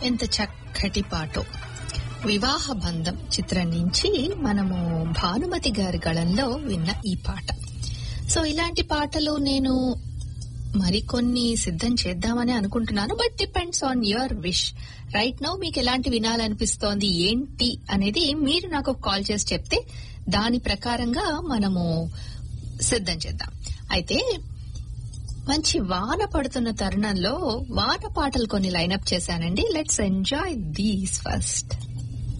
ఎంత చక్కటి పాటో వివాహ బంధం చిత్రం నుంచి మనము భానుమతి గారి గళంలో విన్న ఈ పాట సో ఇలాంటి పాటలు నేను మరికొన్ని సిద్ధం చేద్దామని అనుకుంటున్నాను but depends on your wish right now మీకు ఎలాంటి వినాలనిపిస్తోంది ఏంటి అనేది మీరు నాకు కాల్ చేసి చెప్తే దాని ప్రకారంగా మనము సిద్ధం చేద్దాం అయితే మంచి వాన పడుతున్న తరుణంలో వాన పాటలు కొన్ని లైనప్ చేశానండి లెట్స్ ఎంజాయ్ దీస్ ఫస్ట్